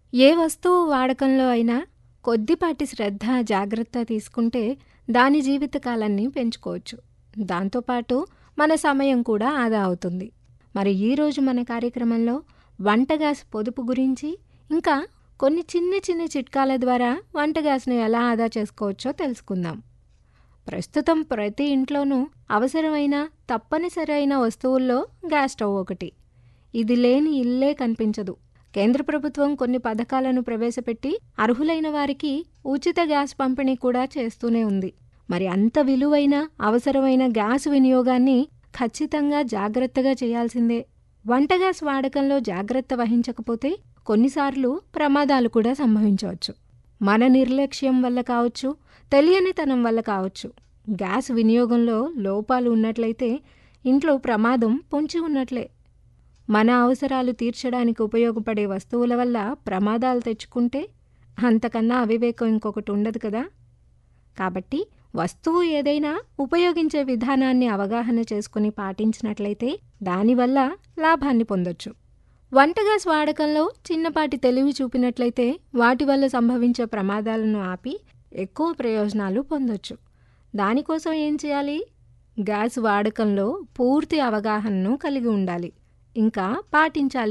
ఏ వస్తువు వాడకంలో అయినా కొద్దిపాటి శ్రద్ధ, జాగ్రత్త తీసుకుంటే దాని జీవితకాలాన్ని పెంచుకోవచ్చు. దాంతోపాటు మన సమయం కూడా ఆదా అవుతుంది. మరి ఈరోజు మన కార్యక్రమంలో వంట గ్యాస్ పొదుపు గురించి, ఇంకా కొన్ని చిన్న చిన్న చిట్కాల ద్వారా వంట గ్యాస్‌ను ఎలా ఆదా చేసుకోవచ్చో తెలుసుకుందాం. ప్రస్తుతం ప్రతి ఇంట్లోనూ అవసరమైన, తప్పనిసరైన వస్తువుల్లో గ్యాస్ స్టవ్ ఒకటి. ఇది లేని ఇల్లే కనిపించదు. కేంద్ర ప్రభుత్వం కొన్ని పథకాలను ప్రవేశపెట్టి అర్హులైన వారికి ఉచిత గ్యాస్ పంపిణీ కూడా చేస్తూనే ఉంది. మరి అంత విలువైన, అవసరమైన గ్యాస్ వినియోగాన్ని ఖచ్చితంగా జాగ్రత్తగా చేయాల్సిందే. వంట గ్యాస్ వాడకంలో జాగ్రత్త వహించకపోతే కొన్నిసార్లు ప్రమాదాలు కూడా సంభవించవచ్చు. మన నిర్లక్ష్యం వల్ల కావచ్చు, తెలియనితనం వల్ల కావచ్చు. గ్యాస్ వినియోగంలో లోపాలు ఉన్నట్లయితే ఇంట్లో ప్రమాదం పొంచి ఉన్నట్లే. మన అవసరాలు తీర్చడానికి ఉపయోగపడే వస్తువుల వల్ల ప్రమాదాలు తెచ్చుకుంటే అంతకన్నా అవివేకం ఇంకొకటి ఉండదు కదా! కాబట్టి వస్తువు ఏదైనా ఉపయోగించే విధానాన్ని అవగాహన చేసుకుని పాటించినట్లయితే దానివల్ల లాభాన్ని పొందొచ్చు. వంట గ్యాస్ వాడకంలో చిన్నపాటి తెలివి చూపినట్లయితే వాటి వల్ల సంభవించే ప్రమాదాలను ఆపి ఎక్కువ ప్రయోజనాలు పొందొచ్చు. దానికోసం ఏం చేయాలి? గ్యాస్ వాడకంలో పూర్తి అవగాహనను కలిగి ఉండాలి. ఇంకా పాటించాలి